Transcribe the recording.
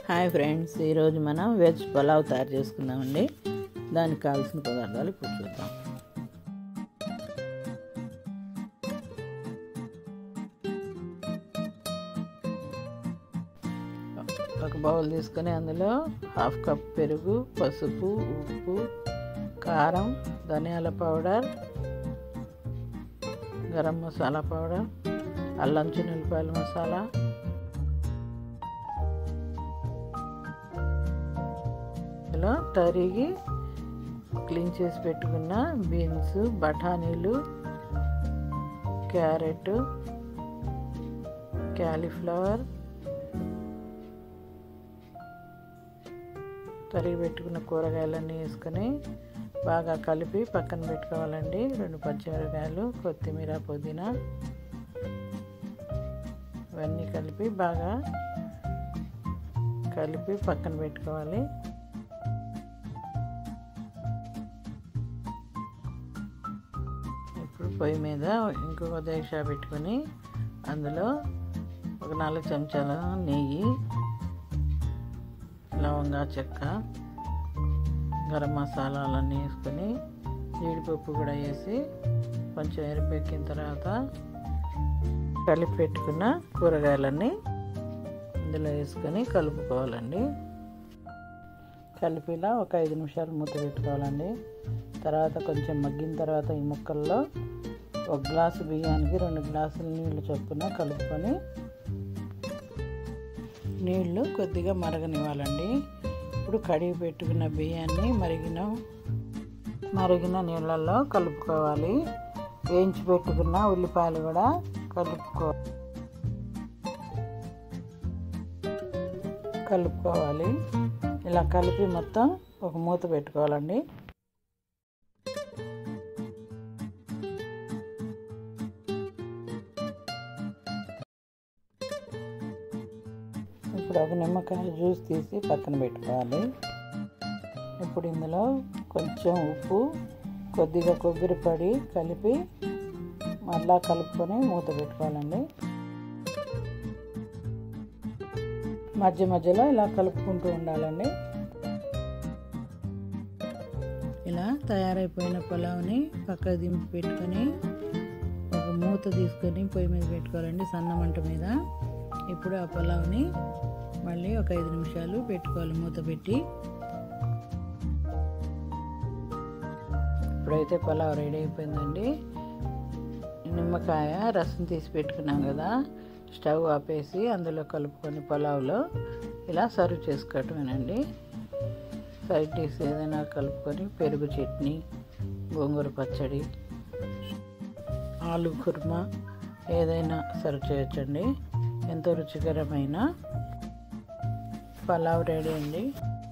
hi friends ఈరోజు మనం veg pulao తయారు చేసుకుందామండి దానికి కావాల్సిన పదార్థాలు ఇప్పుడు చూద్దాం ఒక బౌల్ తీసుకొని అందులో హాఫ్ కప్ పెరుగు పసుపు ఉప్పు కారం ధనియాల పౌడర్ గరం మసాలా పౌడర్ అల్లం చిన్నులపాయల మసాలా ఇలా తరిగి క్లీన్ చేసి పెట్టుకున్న బీన్స్ బఠానీలు క్యారెట్ క్యాలీఫ్లవర్ తరిగి పెట్టుకున్న కూరగాయలన్నీ వేసుకొని బాగా కలిపి పక్కన పెట్టుకోవాలండి రెండు పచ్చిమిరకాయలు కొత్తిమీర పుదీనా ఇవన్నీ కలిపి బాగా కలిపి పక్కన పెట్టుకోవాలి ఇప్పుడు పొయ్యి మీద ఇంకొక దేశ పెట్టుకొని అందులో ఒక నాలుగు చెంచాల నెయ్యి లవంగా చెక్క గరం మసాలాలన్నీ వేసుకొని జీడిపప్పు కూడా వేసి కొంచెం ఎరిపెక్కిన తర్వాత కలిపి పెట్టుకున్న కూరగాయలన్నీ ఇందులో వేసుకొని కలుపుకోవాలండి కలిపిలా ఒక ఐదు నిమిషాలు మూత పెట్టుకోవాలండి తర్వాత కొంచెం మగ్గిన తర్వాత ఈ ముక్కల్లో ఒక గ్లాసు బియ్యానికి రెండు గ్లాసులు నీళ్లు చొప్పున కలుపుకొని నీళ్లు కొద్దిగా మరగనివ్వాలండి ఇప్పుడు కడిగి పెట్టుకున్న బియ్యాన్ని మరిగిన మరిగిన నీళ్ళల్లో కలుపుకోవాలి వేయించి పెట్టుకున్న ఉల్లిపాయలు కూడా కలుపుకో కలుపుకోవాలి ఇలా కలిపి మొత్తం ఒక మూత పెట్టుకోవాలండి ఇప్పుడు ఒక నిమ్మకాయ జ్యూస్ తీసి పక్కన పెట్టుకోవాలి ఇప్పుడు ఇందులో కొంచెం ఉప్పు కొద్దిగా కొబ్బరి పొడి కలిపి మళ్ళా కలుపుకొని మూత పెట్టుకోవాలండి మధ్య మధ్యలో ఇలా కలుపుకుంటూ ఉండాలండి ఇలా తయారైపోయిన పులావ్ని పక్కకు దింపి పెట్టుకొని ఒక మూత తీసుకొని పొయ్యి మీద పెట్టుకోవాలండి సన్న మంట మీద ఇప్పుడు ఆ పులావ్ని మళ్ళీ ఒక ఐదు నిమిషాలు పెట్టుకోవాలి మూత పెట్టి ఇప్పుడైతే పులావ్ రెడీ అయిపోయిందండి నిమ్మకాయ రసం తీసి పెట్టుకున్నాం కదా స్టవ్ ఆపేసి అందులో కలుపుకొని పులావ్లో ఇలా సర్వ్ చేసుకోవటమేనండి సైడ్ డిష్ ఏదైనా కలుపుకొని పెరుగు చట్నీ గోంగూర పచ్చడి ఆలు కుర్మా ఏదైనా సర్వ్ చేయొచ్చండి ఎంతో రుచికరమైన పలావ్ రెడీ అండి